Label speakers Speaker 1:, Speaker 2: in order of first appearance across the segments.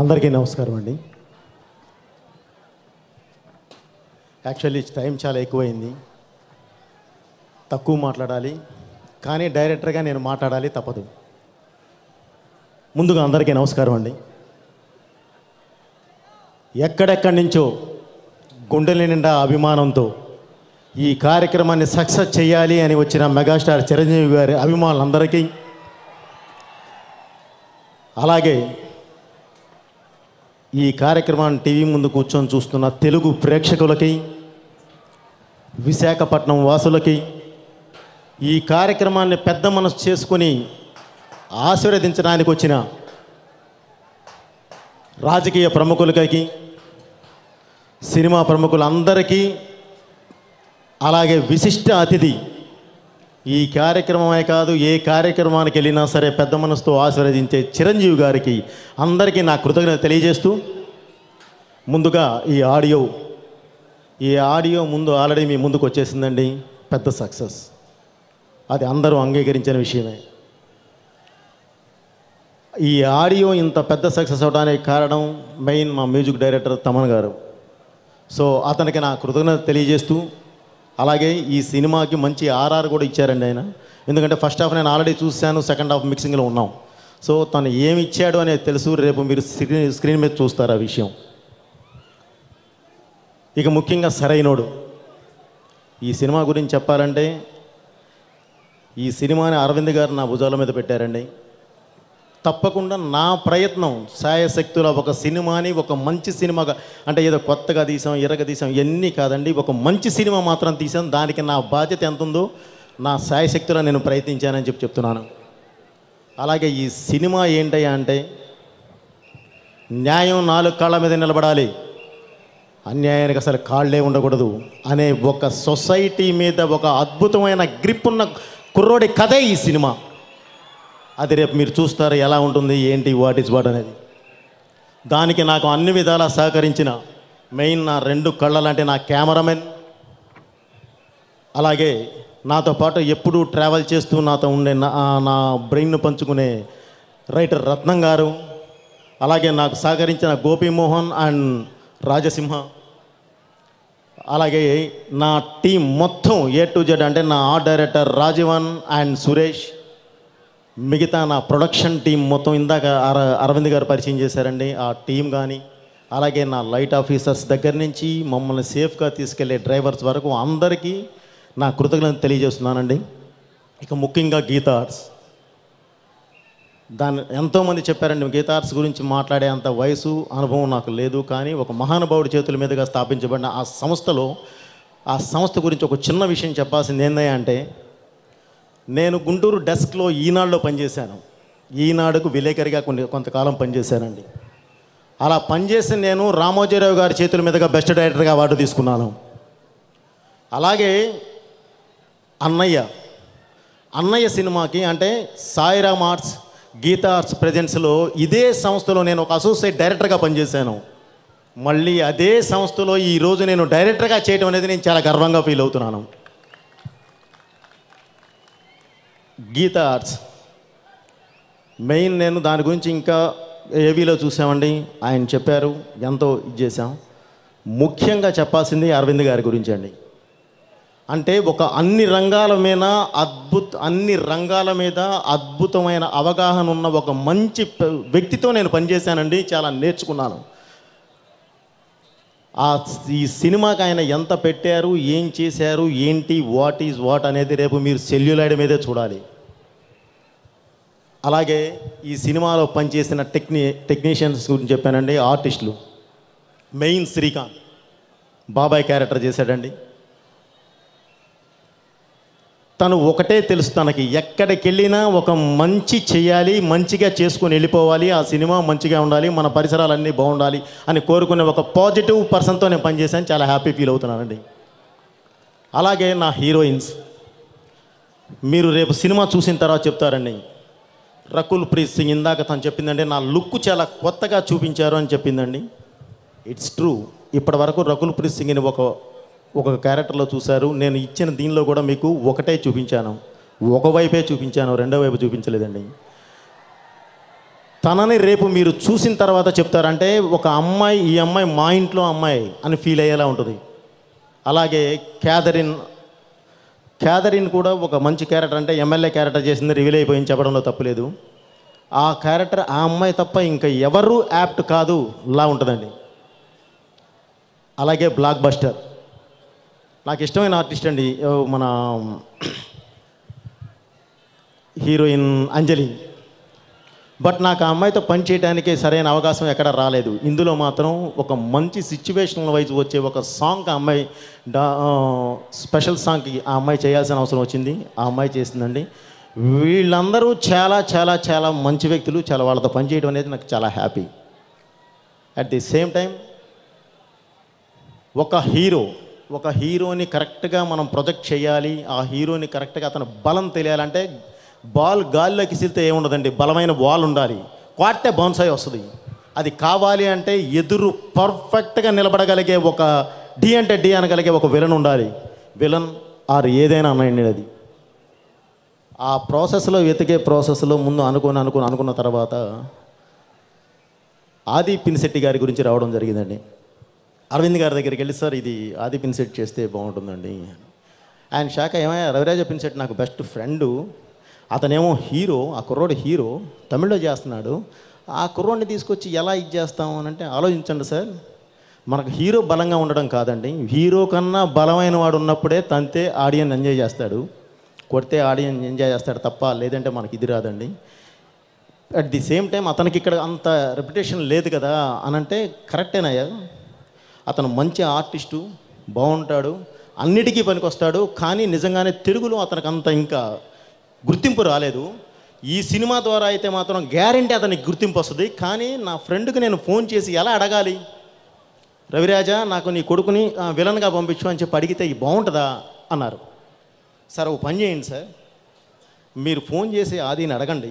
Speaker 1: అందరికీ నమస్కారం అండి యాక్చువల్లీ టైం చాలా ఎక్కువైంది తక్కువ మాట్లాడాలి కానీ డైరెక్టర్గా నేను మాట్లాడాలి తప్పదు ముందుగా అందరికీ నమస్కారం అండి ఎక్కడెక్కడి నుంచో గుండెల నిండా అభిమానంతో ఈ కార్యక్రమాన్ని సక్సెస్ చేయాలి అని వచ్చిన మెగాస్టార్ చిరంజీవి గారి అభిమానులందరికీ అలాగే ఈ కార్యక్రమాన్ని టీవీ ముందు కూర్చొని చూస్తున్న తెలుగు ప్రేక్షకులకి విశాఖపట్నం వాసులకి ఈ కార్యక్రమాన్ని పెద్ద మనసు చేసుకొని ఆశీర్వదించడానికి వచ్చిన రాజకీయ ప్రముఖులకి సినిమా ప్రముఖులందరికీ అలాగే విశిష్ట అతిథి ఈ కార్యక్రమమే కాదు ఏ కార్యక్రమానికి వెళ్ళినా సరే పెద్ద మనసుతో ఆశీర్వదించే చిరంజీవి గారికి అందరికీ నా కృతజ్ఞత తెలియజేస్తూ ముందుగా ఈ ఆడియో ఈ ఆడియో ముందు ఆల్రెడీ మీ ముందుకు వచ్చేసిందండి పెద్ద సక్సెస్ అది అందరూ అంగీకరించిన విషయమే ఈ ఆడియో ఇంత పెద్ద సక్సెస్ అవడానికి కారణం మెయిన్ మా మ్యూజిక్ డైరెక్టర్ తమన్ గారు సో అతనికి నా కృతజ్ఞత తెలియజేస్తూ అలాగే ఈ సినిమాకి మంచి ఆర్ఆర్ కూడా ఇచ్చారండి ఆయన ఎందుకంటే ఫస్ట్ హాఫ్ నేను ఆల్రెడీ చూశాను సెకండ్ హాఫ్ మిక్సింగ్లో ఉన్నాం సో తను ఏమి ఇచ్చాడు అనేది తెలుసు రేపు మీరు స్క్రీన్ స్క్రీన్ మీద చూస్తారు ఆ విషయం ఇక ముఖ్యంగా సరైనోడు ఈ సినిమా గురించి చెప్పాలంటే ఈ సినిమాని అరవింద్ గారు నా భుజాల మీద పెట్టారండి తప్పకుండా నా ప్రయత్నం సాయశక్తుల ఒక సినిమాని ఒక మంచి సినిమాగా అంటే ఏదో కొత్తగా తీసాం ఎరగ తీసాం ఇవన్నీ కాదండి ఒక మంచి సినిమా మాత్రం తీసాం దానికి నా బాధ్యత ఎంత ఉందో నా సాయశక్తుల నేను ప్రయత్నించానని చెప్పి చెప్తున్నాను అలాగే ఈ సినిమా ఏంటయ్యా అంటే న్యాయం నాలుగు కాళ్ళ మీద నిలబడాలి అన్యాయానికి అసలు కాళ్ళే ఉండకూడదు అనే ఒక సొసైటీ మీద ఒక అద్భుతమైన గ్రిప్ ఉన్న కుర్రోడి కథే ఈ సినిమా అది రేపు మీరు చూస్తారు ఎలా ఉంటుంది ఏంటి వాట్ ఇస్ వాట్ అనేది దానికి నాకు అన్ని విధాలా సహకరించిన మెయిన్ నా రెండు కళ్ళలాంటి నా కెమెరామెన్ అలాగే నాతో పాటు ఎప్పుడూ ట్రావెల్ చేస్తూ నాతో ఉండే నా నా బ్రెయిన్ను పంచుకునే రైటర్ రత్నం గారు అలాగే నాకు సహకరించిన గోపీమోహన్ అండ్ రాజసింహ అలాగే నా టీం మొత్తం ఏ టు జెడ్ అంటే నా art director Rajeevan and Suresh మిగతా నా ప్రొడక్షన్ టీం మొత్తం ఇందాక అర అరవింద్ గారు పరిచయం చేశారండి ఆ టీం కానీ అలాగే నా లైట్ ఆఫీసర్స్ దగ్గర నుంచి మమ్మల్ని సేఫ్గా తీసుకెళ్లే డ్రైవర్స్ వరకు అందరికీ నా కృతజ్ఞత తెలియజేస్తున్నానండి ఇక ముఖ్యంగా గీతా ఆర్ట్స్ దాని ఎంతోమంది చెప్పారండి గీతా ఆర్ట్స్ గురించి మాట్లాడే అంత వయసు అనుభవం నాకు లేదు కానీ ఒక మహానుభావుడి చేతుల మీదుగా స్థాపించబడిన ఆ సంస్థలో ఆ సంస్థ గురించి ఒక చిన్న విషయం చెప్పాల్సింది ఏందయ్యా అంటే నేను గుంటూరు డెస్క్లో ఈనాడులో పనిచేశాను ఈనాడుకు విలేకరిగా కొన్ని కొంతకాలం పనిచేశానండి అలా పనిచేసి నేను రామోజీరావు గారి చేతుల మీదుగా బెస్ట్ డైరెక్టర్గా అవార్డు తీసుకున్నాను అలాగే అన్నయ్య అన్నయ్య సినిమాకి అంటే సాయిరామ్ ఆర్ట్స్ గీతా ఆర్ట్స్ ప్రజెన్స్లో ఇదే సంస్థలో నేను ఒక అసోసియేట్ డైరెక్టర్గా పనిచేశాను మళ్ళీ అదే సంస్థలో ఈరోజు నేను డైరెక్టర్గా చేయడం అనేది నేను చాలా గర్వంగా ఫీల్ అవుతున్నాను గీతా ఆర్ట్స్ మెయిన్ నేను దాని గురించి ఇంకా ఏవీలో చూసామండి ఆయన చెప్పారు ఎంతో ఇది చేశాం ముఖ్యంగా చెప్పాల్సింది అరవింద్ గారి గురించి అండి అంటే ఒక అన్ని రంగాల మీద అద్భుత అన్ని రంగాల మీద అద్భుతమైన అవగాహన ఉన్న ఒక మంచి ప- వ్యక్తితో నేను పనిచేశానండి చాలా నేర్చుకున్నాను ఆ ఈ సినిమాకి ఆయన ఎంత పెట్టారు ఏం చేశారు ఏంటి వాట్ ఈజ్ వాట్ అనేది రేపు మీరు సెల్యులాయిడ్ మీదే చూడాలి అలాగే ఈ సినిమాలో పనిచేసిన టెక్ని టెక్నీషియన్స్ గురించి చెప్పానండి ఆర్టిస్టులు మెయిన్ శ్రీకాంత్ బాబాయ్ క్యారెక్టర్ చేశాడండి తను ఒకటే తెలుసు తనకి ఎక్కడికి వెళ్ళినా ఒక మంచి చేయాలి మంచిగా చేసుకొని వెళ్ళిపోవాలి ఆ సినిమా మంచిగా ఉండాలి మన పరిసరాలన్నీ బాగుండాలి అని కోరుకునే ఒక పాజిటివ్ పర్సన్తో నేను పనిచేశాను చాలా హ్యాపీ ఫీల్ అవుతున్నానండి అలాగే నా హీరోయిన్స్ మీరు రేపు సినిమా చూసిన తర్వాత చెప్తారండి రకుల్ ప్రీత్ సింగ్ ఇందాక తను చెప్పిందంటే నా లుక్ చాలా కొత్తగా చూపించారు అని చెప్పిందండి ఇట్స్ ట్రూ ఇప్పటి వరకు రకుల్ ప్రీత్ సింగ్ని ఒక ఒక క్యారెక్టర్లో చూశారు నేను ఇచ్చిన దీనిలో కూడా మీకు ఒకటే చూపించాను ఒకవైపే చూపించాను రెండో వైపు చూపించలేదండి తనని రేపు మీరు చూసిన తర్వాత చెప్తారంటే ఒక అమ్మాయి ఈ అమ్మాయి మా ఇంట్లో అమ్మాయి అని ఫీల్ అయ్యేలా ఉంటుంది అలాగే క్యాథరిన్ క్యాథరిన్ కూడా ఒక మంచి క్యారెక్టర్ అంటే ఎమ్మెల్యే క్యారెక్టర్ చేసింది రివీల్ అయిపోయింది చెప్పడంలో తప్పులేదు ఆ క్యారెక్టర్ ఆ అమ్మాయి తప్ప ఇంకా ఎవరు యాప్ట్ కాదు లా ఉంటుందండి అలాగే బ్లాక్ బస్టర్ నాకు ఇష్టమైన ఆర్టిస్ట్ అండి ఓ మన హీరోయిన్ అంజలి బట్ నాకు ఆ అమ్మాయితో పని చేయడానికి సరైన అవకాశం ఎక్కడ రాలేదు ఇందులో మాత్రం ఒక మంచి సిచ్యువేషనల్ వైజ్ వచ్చే ఒక సాంగ్ ఆ అమ్మాయి డా స్పెషల్ సాంగ్కి ఆ అమ్మాయి చేయాల్సిన అవసరం వచ్చింది ఆ అమ్మాయి చేసిందండి వీళ్ళందరూ చాలా చాలా చాలా మంచి వ్యక్తులు చాలా వాళ్ళతో పనిచేయడం అనేది నాకు చాలా happy at the same time ఒక హీరో ఒక హీరోని కరెక్ట్గా మనం ప్రొజెక్ట్ చేయాలి ఆ హీరోని కరెక్ట్గా అతను బలం తెలియాలంటే బాల్ గాల్లోకి ఇసిరితే ఏముండదండి బలమైన బాల్ ఉండాలి క్వాటే బౌన్సాయి వస్తుంది అది కావాలి అంటే ఎదురు పర్ఫెక్ట్గా నిలబడగలిగే ఒక డి అంటే డి అనగలిగే ఒక విలన్ ఉండాలి విలన్ ఆర్ ఏదైనా అనండి అది ఆ ప్రాసెస్లో వెతికే ప్రాసెస్లో ముందు అనుకుని అనుకుని అనుకున్న తర్వాత ఆది పినిశెట్టి గారి గురించి రావడం జరిగిందండి అరవింద్ గారి దగ్గరికి వెళ్ళి సార్ ఇది ఆది పిన్సెట్ చేస్తే బాగుంటుందండి ఆయన శాఖ ఏమయ్యా రవిరాజ పిన్సెట్ నాకు బెస్ట్ ఫ్రెండు అతనేమో హీరో ఆ కుర్రోడు హీరో తమిళ్లో చేస్తున్నాడు ఆ కుర్రోడిని తీసుకొచ్చి ఎలా ఇది చేస్తాము అని అంటే ఆలోచించండి సార్ మనకు హీరో బలంగా ఉండడం కాదండి హీరో కన్నా బలమైన వాడు ఉన్నప్పుడే తంతే ఆడియన్స్ ఎంజాయ్ చేస్తాడు కొడితే ఆడియన్స్ ఎంజాయ్ చేస్తాడు తప్ప లేదంటే మనకి ఇది రాదండి అట్ ది సేమ్ టైం అతనికి ఇక్కడ అంత రెప్యుటేషన్ లేదు కదా అని అంటే కరెక్టేనయ్యా అతను మంచి ఆర్టిస్టు బాగుంటాడు అన్నిటికీ పనికొస్తాడు కానీ నిజంగానే తెలుగులో అతనికి అంత ఇంకా గుర్తింపు రాలేదు ఈ సినిమా ద్వారా అయితే మాత్రం గ్యారంటీ అతనికి గుర్తింపు వస్తుంది కానీ నా ఫ్రెండ్కి నేను ఫోన్ చేసి ఎలా అడగాలి రవిరాజా నాకు నీ కొడుకుని ఆ, విలన్గా పంపించు అని చెప్పి అడిగితే ఇది బాగుంటుందా అన్నారు సార్ ఓ పని చేయండి సార్ మీరు ఫోన్ చేసి ఆదిని అడగండి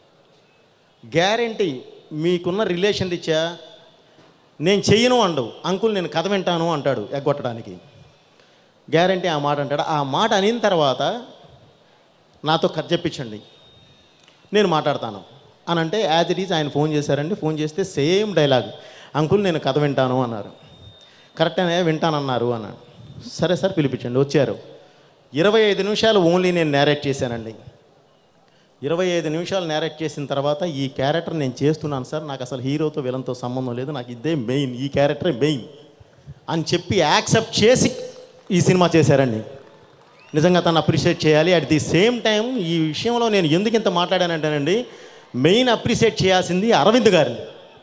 Speaker 1: గ్యారంటీ మీకున్న రిలేషన్ ఇచ్చా నేను చెయ్యను అండు అంకుల్ నేను కథ వింటాను అంటాడు ఎగ్గొట్టడానికి గ్యారంటీ ఆ మాట అంటాడు ఆ మాట అనిన తర్వాత నాతో కథ చెప్పించండి నేను మాట్లాడతాను అని అంటే యాజ్ ఇట్ ఈజ్ ఆయన ఫోన్ చేశారండి ఫోన్ చేస్తే సేమ్ డైలాగ్ అంకుల్ నేను కథ వింటాను అన్నారు కరెక్టేనే వింటానన్నారు అన్నాడు సరే సార్ పిలిపించండి వచ్చారు ఇరవై ఐదు నిమిషాలు ఓన్లీ నేను నేరేట్ చేశానండి ఇరవై ఐదు నిమిషాలు నేరేట్ చేసిన తర్వాత ఈ క్యారెక్టర్ నేను చేస్తున్నాను సార్ నాకు అసలు హీరోతో విలన్తో సంబంధం లేదు నాకు ఇదే మెయిన్ ఈ క్యారెక్టరే మెయిన్ అని చెప్పి యాక్సెప్ట్ చేసి ఈ సినిమా చేశారండి నిజంగా తను అప్రిషియేట్ చేయాలి అట్ ది సేమ్ టైం ఈ విషయంలో నేను ఎందుకు ఇంత మాట్లాడానంటేనండి మెయిన్ అప్రిషియేట్ చేయాల్సింది అరవింద్ గారిని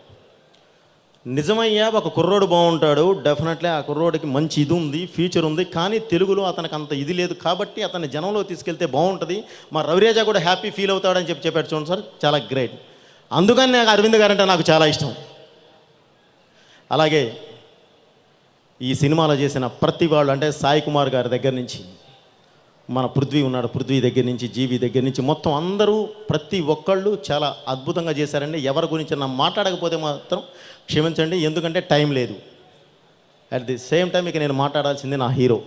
Speaker 1: నిజమయ్యా ఒక కుర్రోడు బాగుంటాడు డెఫినెట్లీ ఆ కుర్రోడికి మంచి ఇది ఉంది ఫ్యూచర్ ఉంది కానీ తెలుగులో అతనికి అంత ఇది లేదు కాబట్టి అతన్ని జనంలో తీసుకెళ్తే బాగుంటుంది మా రవిరేజా కూడా హ్యాపీ ఫీల్ అవుతాడని చెప్పి చెప్పాడు చూడండి సార్ చాలా గ్రేట్ అందుకని నాకు అరవింద్ గారు అంటే నాకు చాలా ఇష్టం అలాగే ఈ సినిమాలో చేసిన ప్రతి వాళ్ళు అంటే సాయి కుమార్ గారి దగ్గర నుంచి మన పృథ్వీ ఉన్నాడు పృథ్వీ దగ్గర నుంచి జీవి దగ్గర నుంచి మొత్తం అందరూ ప్రతి ఒక్కళ్ళు చాలా అద్భుతంగా చేశారండి ఎవరి గురించి నా మాట్లాడకపోతే మాత్రం క్షమించండి ఎందుకంటే టైం లేదు అట్ ది సేమ్ టైం ఇక నేను మాట్లాడాల్సింది నా హీరో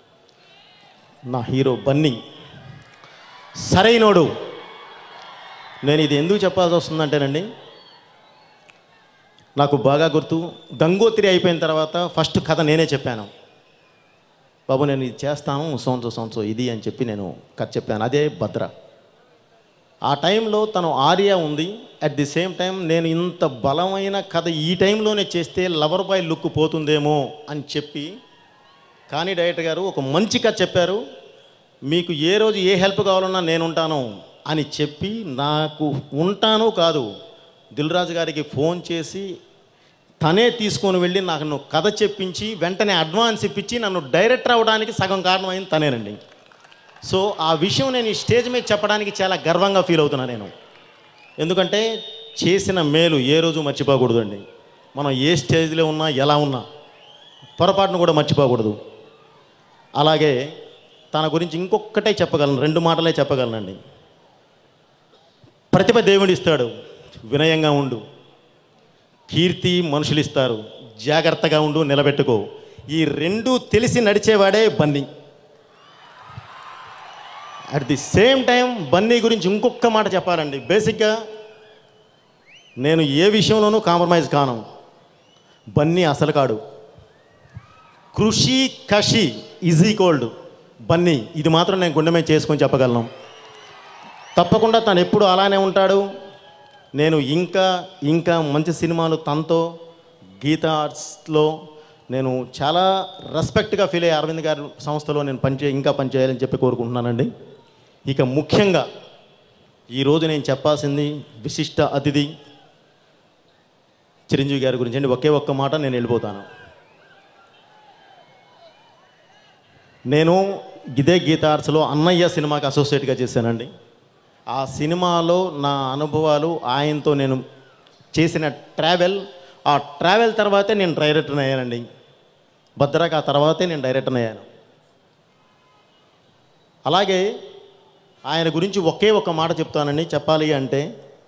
Speaker 1: నా హీరో బన్నీ సరైనోడు నేను ఇది ఎందుకు చెప్పాల్సి వస్తుందంటేనండి నాకు బాగా గుర్తు గంగోత్రి అయిపోయిన తర్వాత ఫస్ట్ కథ నేనే చెప్పాను బాబు నేను ఇది చేస్తాను సోన్సో సోన్సో ఇది అని చెప్పి నేను కథ చెప్పాను అదే భద్ర ఆ టైంలో తను ఆర్య ఉంది అట్ ది సేమ్ టైం నేను ఇంత బలమైన కథ ఈ టైంలోనే చేస్తే లవర్ బాయ్ లుక్ పోతుందేమో అని చెప్పి కానీ డైరెక్టర్ గారు ఒక మంచి కథ చెప్పారు మీకు ఏ రోజు ఏ హెల్ప్ కావాలన్నా నేను ఉంటాను అని చెప్పి నాకు ఉంటాను కాదు దిల్రాజు గారికి ఫోన్ చేసి తనే తీసుకొని వెళ్ళి నాకు నువ్వు కథ చెప్పించి వెంటనే అడ్వాన్స్ ఇప్పించి నన్ను డైరెక్టర్ అవ్వడానికి సగం కారణమైంది తనేనండి సో ఆ విషయం నేను ఈ స్టేజ్ మీద చెప్పడానికి చాలా గర్వంగా ఫీల్ అవుతున్నా నేను ఎందుకంటే చేసిన మేలు ఏ రోజు మర్చిపోకూడదండి మనం ఏ స్టేజ్లో ఉన్నా ఎలా ఉన్నా పొరపాటును కూడా మర్చిపోకూడదు అలాగే తన గురించి ఇంకొక్కటే చెప్పగలను రెండు మాటలే చెప్పగలనండి ప్రతిభ దేవుడు ఇస్తాడు వినయంగా ఉండు కీర్తి మనుషులు ఇస్తారు జాగ్రత్తగా ఉండు నిలబెట్టుకో ఈ రెండు తెలిసి నడిచేవాడే Bunny at the same time Bunny గురించి ఇంకొక మాట చెప్పాలండి బేసిక్గా నేను ఏ విషయంలోనూ కాంప్రమైజ్ కాను బన్నీ అసలు కాడు కృషి కషి ఈజ్ ఈక్వల్డ్ బన్నీ ఇది మాత్రం నేను గుండె మీద చేసుకొని చెప్పగలను తప్పకుండా తను ఎప్పుడు అలానే ఉంటాడు నేను ఇంకా ఇంకా మంచి సినిమాలు తనతో గీతా ఆర్ట్స్లో నేను చాలా రెస్పెక్ట్గా ఫీల్ అయ్యే అరవింద్ గారి సంస్థలో నేను పనిచే ఇంకా పనిచేయాలని చెప్పి కోరుకుంటున్నానండి ఇక ముఖ్యంగా ఈరోజు నేను చెప్పాల్సింది విశిష్ట అతిథి చిరంజీవి గారి గురించి అండి ఒకే ఒక్క మాట నేను వెళ్ళిపోతాను నేను ఇదే గీత ఆర్ట్స్లో అన్నయ్య సినిమాకి అసోసియేట్గా చేశానండి ఆ సినిమాలో నా అనుభవాలు ఆయనతో నేను చేసిన ట్రావెల్ ఆ ట్రావెల్ తర్వాతే నేను డైరెక్టర్ అయ్యానండి భద్రాకి ఆ తర్వాతే నేను డైరెక్టర్ అయ్యాను అలాగే ఆయన గురించి ఒకే ఒక మాట చెప్తానండి చెప్పాలి అంటే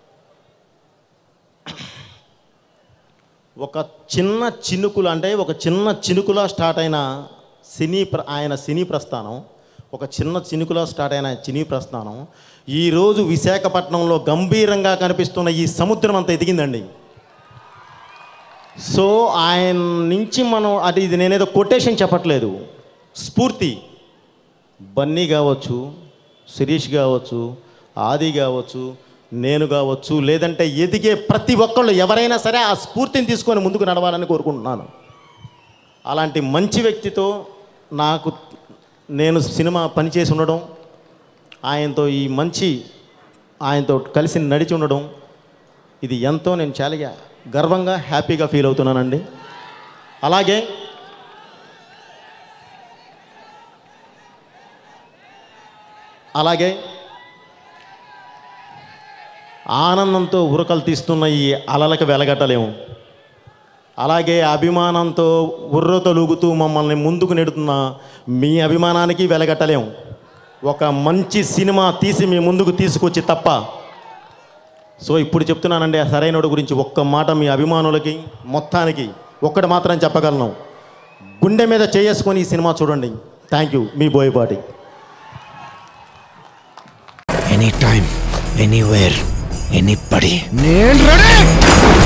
Speaker 1: ఒక చిన్న చినుకులు అంటే ఒక చిన్న చినుకులా స్టార్ట్ అయిన సినీ ప్ర ఆయన సినీ ప్రస్థానం ఒక చిన్న చినుకులా స్టార్ట్ అయిన సినీ ప్రస్థానం ఈరోజు విశాఖపట్నంలో గంభీరంగా కనిపిస్తున్న ఈ సముద్రం అంత ఎదిగిందండి సో ఆయన నుంచి మనం అది ఇది నేనేదో కొటేషన్ చెప్పట్లేదు స్ఫూర్తి బన్నీ కావచ్చు శిరీష్ కావచ్చు ఆది కావచ్చు నేను కావచ్చు లేదంటే ఎదిగే ప్రతి ఒక్కళ్ళు ఎవరైనా సరే ఆ స్ఫూర్తిని తీసుకొని ముందుకు నడవాలని కోరుకుంటున్నాను అలాంటి మంచి వ్యక్తితో నాకు నేను సినిమా పనిచేసి ఉండడం ఆయనతో ఈ మంచి ఆయనతో కలిసి నడిచి ఉండడం ఇది ఎంతో నేను చాలా గర్వంగా హ్యాపీగా ఫీల్ అవుతున్నానండి అలాగే అలాగే ఆనందంతో ఉరకలు తీస్తున్న ఈ అలలకు వెలగట్టలేము అలాగే అభిమానంతో ఉర్రతో లూగుతూ మమ్మల్ని ముందుకు నెడుతున్న మీ అభిమానానికి వెలగట్టలేము ఒక మంచి సినిమా తీసి మీ ముందుకు తీసుకొచ్చి తప్ప సో ఇప్పుడు చెప్తున్నానండి ఆ సరైనోడు గురించి ఒక్క మాట మీ అభిమానులకి మొత్తానికి ఒక్కటి మాత్రం చెప్పగలను గుండె మీద చేసుకొని ఈ సినిమా చూడండి థ్యాంక్ యూ మీ Boyapati
Speaker 2: any time anywhere anybody నేను రెడీ